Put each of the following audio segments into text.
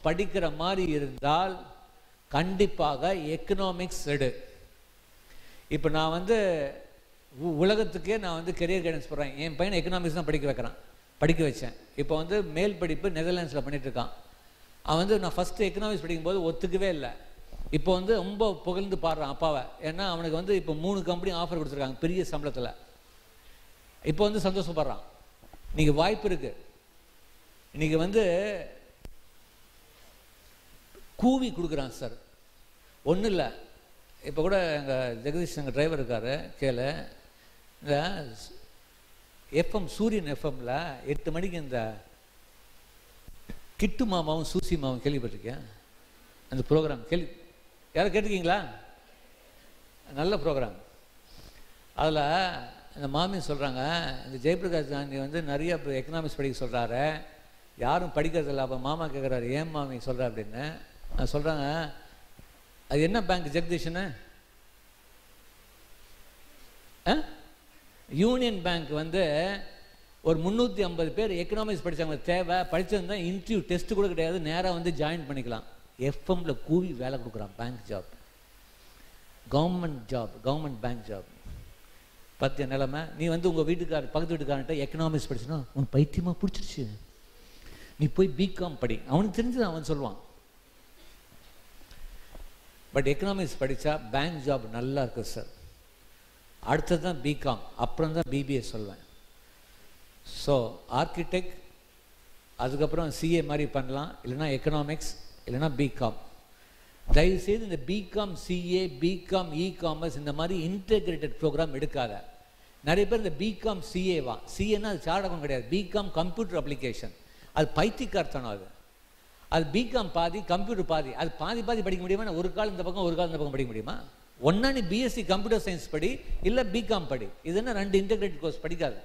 படிக்கிற மாதிரி இருந்தால் கண்டிப்பாக எக்கனாமிக்ஸ் எடு இப்போ நான் வந்து உ- உலகத்துக்கே நான் வந்து கெரியர் கைடன்ஸ் போடுறேன் என் பையனை எக்கனாமிக்ஸ் தான் படிக்க வைக்கிறேன் படிக்க வச்சேன் இப்போ வந்து மேல் படிப்பு நெதர்லாண்ட்ஸில் பண்ணிட்டு இருக்கான் அவன் வந்து நான் ஃபஸ்ட்டு எக்கனாமிக்ஸ் படிக்கும்போது ஒத்துக்கவே இல்லை இப்போ வந்து ரொம்ப புகழ்ந்து பாடுறான் அப்பாவை ஏன்னா அவனுக்கு வந்து இப்போ மூணு கம்பெனி ஆஃபர் கொடுத்துருக்காங்க பெரிய சம்பளத்தில் இப்போ வந்து சந்தோஷப்படுறான் இன்னைக்கு வாய்ப்பு இருக்கு இன்னைக்கு வந்து கூவி கொடுக்குறான் சார் ஒன்றும் இல்லை இப்போ கூட எங்கள் ஜெகதீஷ் எங்கள் டிரைவர் இருக்காரு கேளு இந்த எஃப்எம் சூரியன் எஃப்எம்ல எட்டு மணிக்கு இந்த கிட்டு மாமாவும் சூசி மாமாவும் கேள்விப்பட்டிருக்கேன் அந்த ப்ரோக்ராம் கேள்வி யாரும் கேட்டிருக்கீங்களா நல்ல ப்ரோக்ராம் அதில் இந்த மாமி சொல்கிறாங்க இந்த ஜெயபிரகாஷ் காந்தி வந்து நிறைய இப்போ எக்கனாமிக்ஸ் படிக்க சொல்கிறாரு யாரும் படிக்கிறதில்ல அப்போ மாமா கேட்குறாரு ஏன் மாமி சொல்கிற அப்படின்னு நான் சொல்கிறாங்க அது என்ன பேங்க் ஜெகதீஷனு யூனியன் பேங்க் வந்து ஒரு முந்நூற்றி ஐம்பது பேர் எக்கனாமிக்ஸ் படிச்சவங்க தேவை படிச்சிருந்தா இன்டர்வியூ டெஸ்ட் கூட கிடையாது நேராக வந்து ஜாயின் பண்ணிக்கலாம் எஃப்எம்ல கூவி வேலை கொடுக்குறான் bank job government job government bank job பத்திய நிலைமை நீ வந்து உங்கள் வீட்டுக்கார பக்கத்து வீட்டுக்காரன்ட்ட எக்கனாமிக்ஸ் படிச்சுனா உன் பைத்தியமா பிடிச்சிருச்சு நீ போய் பிகாம் படி அவனுக்கு தெரிஞ்சது அவன் சொல்லுவான் பட் எக்கனாமிக்ஸ் படித்தா பேங்க் ஜாப் நல்லா இருக்குது சார் அடுத்தது தான் பிகாம் அப்புறம் தான் பிபிஏ சொல்வேன் ஸோ ஆர்கிடெக்ட் அதுக்கப்புறம் சிஏ மாதிரி பண்ணலாம் இல்லைன்னா எக்கனாமிக்ஸ் இல்லைன்னா பிகாம் தயவுசெய்து இந்த BCom CA BCom e commerce இந்த மாதிரி இன்டெகிரேட்டட் ப்ரோக்ராம் எடுக்காத நிறைய பேர் இந்த பிகாம் சிஏவா சிஏன்னா அது சாடகம் கிடையாது பிகாம் கம்ப்யூட்டர் அப்ளிகேஷன் அது பைத்தியக்கார்த்தனம் அது அது பிகாம் பாதி கம்ப்யூட்டர் பாதி அது பாதி பாதி படிக்க முடியுமா நான் ஒரு கால் இந்த பக்கம் ஒரு கால் இந்த பக்கம் படிக்க முடியுமா ஒன்றா நீ பிஎஸ்சி கம்ப்யூட்டர் சயின்ஸ் படி இல்லை பிகாம் படி இது என்ன ரெண்டு இன்டெகிரேட்டட் கோர்ஸ் படிக்காத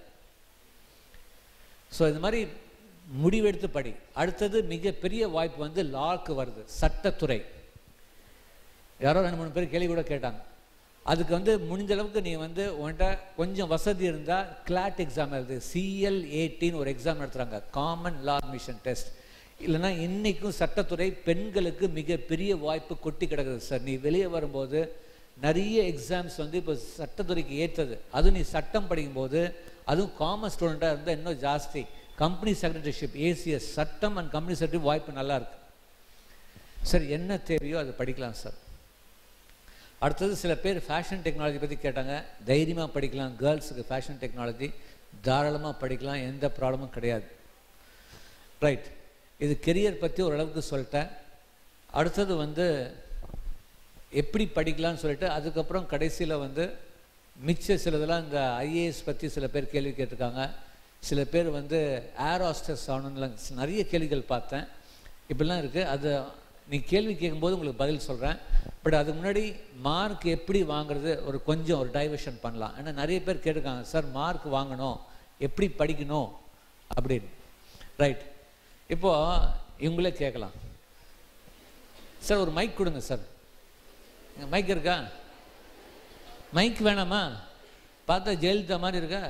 ஸோ இது மாதிரி முடிவெடுத்து படி அடுத்தது மிகப்பெரிய வாய்ப்பு வந்து லாக்கு வருது சட்டத்துறை யாரோ ரெண்டு மூணு பேர் கேள்வி கூட கேட்டாங்க அதுக்கு வந்து முடிஞ்ச அளவுக்கு நீ வந்து உன்கிட்ட கொஞ்சம் வசதி இருந்தால் கிளாட் எக்ஸாம் எழுது சிஎல் எயிட்டின்னு ஒரு எக்ஸாம் நடத்துகிறாங்க காமன் லா அட்மிஷன் டெஸ்ட் இல்லைன்னா இன்னைக்கும் சட்டத்துறை பெண்களுக்கு மிகப்பெரிய வாய்ப்பு கொட்டி கிடக்குது சார் நீ வெளியே வரும்போது நிறைய எக்ஸாம்ஸ் வந்து இப்போ சட்டத்துறைக்கு ஏற்றது அதுவும் நீ சட்டம் படிக்கும்போது அதுவும் காமர்ஸ் ஸ்டூடெண்ட்டாக இருந்தால் இன்னும் ஜாஸ்தி கம்பெனி செக்ரட்டரிஷிப் ஏசிஎஸ் சட்டம் அண்ட் கம்பெனி செக்ரட்டரி வாய்ப்பு நல்லா இருக்கு சார் என்ன தேவையோ அதை படிக்கலாம் சார் அடுத்தது சில பேர் ஃபேஷன் டெக்னாலஜி பற்றி கேட்டாங்க தைரியமாக படிக்கலாம் கேர்ள்ஸுக்கு ஃபேஷன் டெக்னாலஜி தாராளமாக படிக்கலாம் எந்த ப்ராப்ளமும் கிடையாது ரைட் இது கெரியர் பற்றி ஓரளவுக்கு சொல்லிட்டேன் அடுத்தது வந்து எப்படி படிக்கலாம்னு சொல்லிட்டு அதுக்கப்புறம் கடைசியில் வந்து மிச்ச சிலதெல்லாம் இந்த ஐஏஎஸ் பற்றி சில பேர் கேள்வி கேட்டிருக்காங்க சில பேர் வந்து ஏர் ஹாஸ்டஸ் ஆகணும்லாம் நிறைய கேள்விகள் பார்த்தேன் இப்படிலாம் இருக்குது அது நீ கேள்வி கேட்கும்போது உங்களுக்கு பதில் சொல்கிறேன் பட் அதுக்கு முன்னாடி மார்க் எப்படி வாங்குறது ஒரு கொஞ்சம் ஒரு டைவர்ஷன் பண்ணலாம் ஏன்னா நிறைய பேர் கேட்டிருக்காங்க சார் மார்க் வாங்கணும் எப்படி படிக்கணும் அப்படின்னு ரைட் இப்போ இவங்களே கேட்கலாம் சார் ஒரு மைக் கொடுங்க சார் மைக் இருக்கா மைக் வேணாமா பார்த்தா ஜெயலலிதா மாதிரி இருக்கா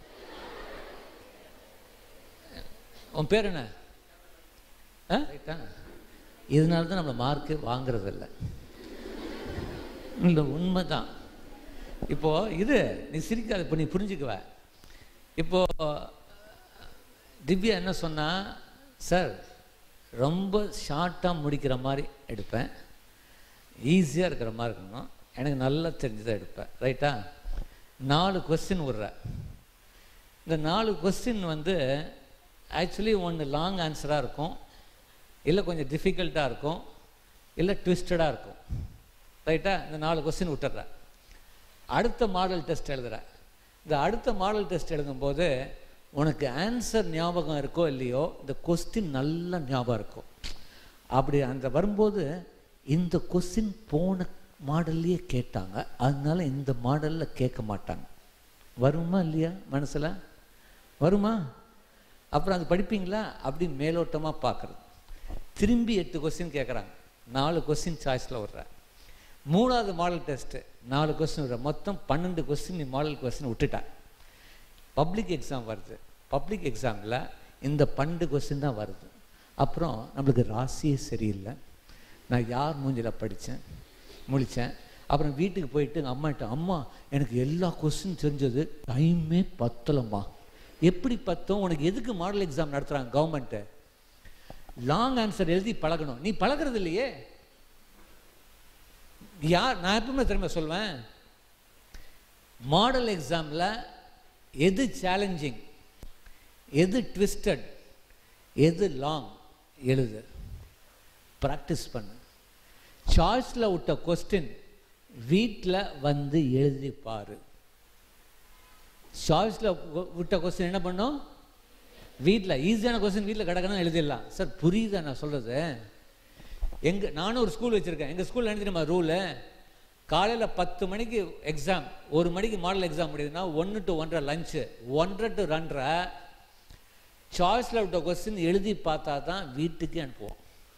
உன் பேர் என்ன ஆ ரைட்டா இதனால தான் நம்ம மார்க்கு வாங்குறது இல்லை இல்லை உண்மைதான் இப்போ இது நீ சிரிக்காத இப்போ நீ புரிஞ்சுக்குவ இப்போ திவ்யா என்ன சொன்னா சார் ரொம்ப ஷார்ட்டாக முடிக்கிற மாதிரி எடுப்பேன் ஈஸியாக இருக்கிற மாதிரி இருக்கணும் எனக்கு நல்லா தெரிஞ்சதை எடுப்பேன் ரைட்டா நாலு கொஸ்டின் விட்றேன் இந்த நாலு கொஸ்டின் வந்து ஆக்சுவலி ஒன்று லாங் ஆன்சராக இருக்கும் இல்லை கொஞ்சம் டிஃபிகல்ட்டாக இருக்கும் இல்லை ட்விஸ்டடாக இருக்கும் ரைட்டா இந்த நாலு கொஸ்டின் விட்டுறேன் அடுத்த மாடல் டெஸ்ட் எழுதுகிறேன் இந்த அடுத்த மாடல் டெஸ்ட் எழுதும்போது உனக்கு ஆன்சர் ஞாபகம் இருக்கோ இல்லையோ இந்த கொஸ்டின் நல்ல ஞாபகம் இருக்கும் அப்படி அந்த வரும்போது இந்த கொஸ்டின் போன மாடல்லையே கேட்டாங்க அதனால இந்த மாடலில் கேட்க மாட்டாங்க வருமா இல்லையா மனசில் வருமா அப்புறம் அது படிப்பீங்களா அப்படி மேலோட்டமாக பார்க்குறது திரும்பி எட்டு கொஸ்டின் கேட்குறாங்க நாலு கொஸ்டின் சாய்ஸில் விட்றேன் மூணாவது மாடல் டெஸ்ட்டு நாலு கொஸ்டின் விட்ற மொத்தம் பன்னெண்டு கொஸ்டின் நீ மாடல் கொஸ்டின் விட்டுட்டேன் பப்ளிக் எக்ஸாம் வருது பப்ளிக் எக்ஸாமில் இந்த பன்னெண்டு கொஸ்டின் தான் வருது அப்புறம் நம்மளுக்கு ராசியே சரியில்லை நான் யார் மூஞ்சில் படித்தேன் முழித்தேன் அப்புறம் வீட்டுக்கு போயிட்டு எங்கள் அம்மாட்ட அம்மா எனக்கு எல்லா கொஸ்டின் தெரிஞ்சது டைமே பத்தலம்மா எப்படி பத்தும் உனக்கு எதுக்கு மாடல் எக்ஸாம் நடத்துகிறாங்க கவர்மெண்ட்டு லாங் ஆன்சர் எழுதி பழகணும் நீ பழகிறது இல்லையே யார் நான் எப்பவுமே திரும்ப சொல்வேன் மாடல் எக்ஸாமில் எது சேலஞ்சிங் எது ட்விஸ்டட் எது லாங் எழுது ப்ராக்டிஸ் பண்ணு சாய்ஸில் விட்ட கொஸ்டின் வீட்டில் வந்து எழுதி பாரு சாய்ஸில் விட்ட கொஸ்டின் என்ன பண்ணும் வீட்டில் ஈஸியான கொஸ்டின் வீட்டில் கிடக்கணும் எழுதிடலாம் சார் புரியுதா நான் சொல்கிறது எங்க நானும் ஒரு ஸ்கூல் வச்சுருக்கேன் எங்கள் ஸ்கூலில் என்ன தெரியுமா ரூலு காலையில் பத்து மணிக்கு எக்ஸாம் ஒரு மணிக்கு மாடல் எக்ஸாம் முடியுதுன்னா ஒன்று டு ஒன்றரை லஞ்சு ஒன்றரை டு ரெண்டரை சாய்ஸில் விட்ட கொஸ்டின் எழுதி பார்த்தா தான் வீட்டுக்கு அனுப்புவோம்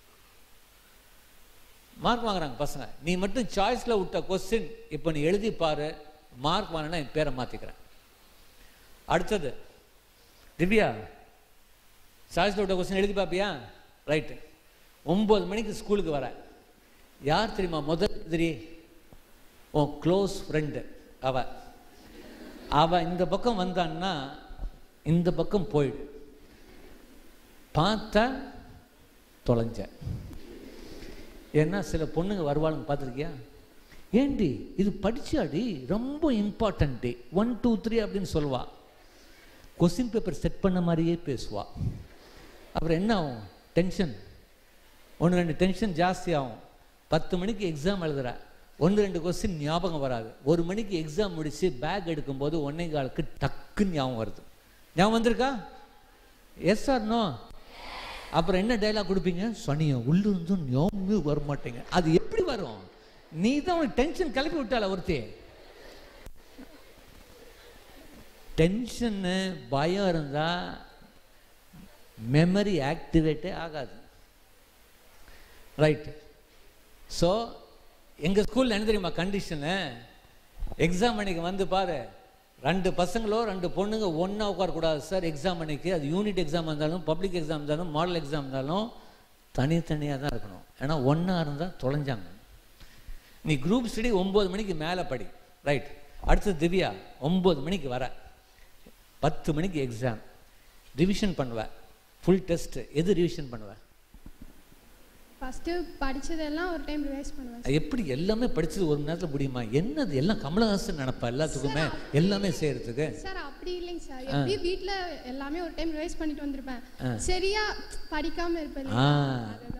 மார்க் வாங்குறாங்க பசங்க நீ மட்டும் சாய்ஸில் விட்ட கொஸ்டின் இப்போ நீ எழுதி பாரு மார்க் வாங்கினா என் பேரை மாற்றிக்கிறேன் அடுத்தது திவ்யா சாய்ஸில் விட்ட கொஸ்டின் எழுதி பார்ப்பியா ரைட்டு ஒம்பது மணிக்கு ஸ்கூலுக்கு வர யார் தெரியுமா முதல் எதிரி உன் க்ளோஸ் ஃப்ரெண்டு அவ அவ இந்த பக்கம் வந்தான்னா இந்த பக்கம் போயிடு பார்த்தா தொலைஞ்ச ஏன்னா சில பொண்ணுங்க வருவாளுங்க பார்த்துருக்கியா ஏண்டி இது படிச்சாடி ரொம்ப இம்பார்ட்டன்ட்டு ஒன் டூ த்ரீ அப்படின்னு சொல்லுவா கொஸ்டின் பேப்பர் செட் பண்ண மாதிரியே பேசுவா அப்புறம் என்ன ஆகும் டென்ஷன் ஒன்று ரெண்டு டென்ஷன் ஜாஸ்தி ஆகும் பத்து மணிக்கு எக்ஸாம் எழுதுற ஒன்று ரெண்டு கொஸ்டின் ஞாபகம் வராது ஒரு மணிக்கு எக்ஸாம் முடித்து பேக் எடுக்கும்போது ஒன்னே காலுக்கு டக்குன்னு ஞாபகம் வருது ஞாபகம் வந்திருக்கா எஸ் ஆர் நோ அப்புறம் என்ன டைலாக் கொடுப்பீங்க சனியா உள்ளு இருந்தும் ஞாபகமே வர மாட்டேங்க அது எப்படி வரும் நீ தான் உனக்கு டென்ஷன் கிளப்பி விட்டால ஒருத்தி டென்ஷன்னு பயம் இருந்தால் மெமரி ஆக்டிவேட்டே ஆகாது ரைட் ஸோ எங்கள் ஸ்கூலில் என்ன தெரியுமா கண்டிஷனு எக்ஸாம் அன்னைக்கு வந்து பாரு ரெண்டு பசங்களோ ரெண்டு பொண்ணுங்க ஒன்றா உட்காரக்கூடாது சார் எக்ஸாம் அன்னைக்கு அது யூனிட் எக்ஸாம் இருந்தாலும் பப்ளிக் எக்ஸாம் இருந்தாலும் மாடல் எக்ஸாம் இருந்தாலும் தனித்தனியாக தான் இருக்கணும் ஏன்னா ஒன்றா இருந்தால் தொலைஞ்சாங்க நீ குரூப் ஸ்டடி ஒம்பது மணிக்கு மேலே படி ரைட் அடுத்தது திவ்யா ஒம்பது மணிக்கு வர பத்து மணிக்கு எக்ஸாம் ரிவிஷன் பண்ணுவேன் ஃபுல் டெஸ்ட் எது ரிவிஷன் பண்ணுவேன் ஃபஸ்ட்டு படிச்சதெல்லாம் ஒரு டைம் ரிவைஸ் பண்ணுவேன் எப்படி எல்லாமே படிச்சது ஒரு மணி நேரத்தில் முடியுமா என்னது எல்லாம் கமலஹாசன் நினைப்பா எல்லாத்துக்குமே எல்லாமே செய்யறதுக்கு சார் அப்படி இல்லைங்க சார் எப்படி வீட்டில் எல்லாமே ஒரு டைம் ரிவைஸ் பண்ணிட்டு வந்திருப்பேன் சரியா படிக்காம இருப்பேன் ஆ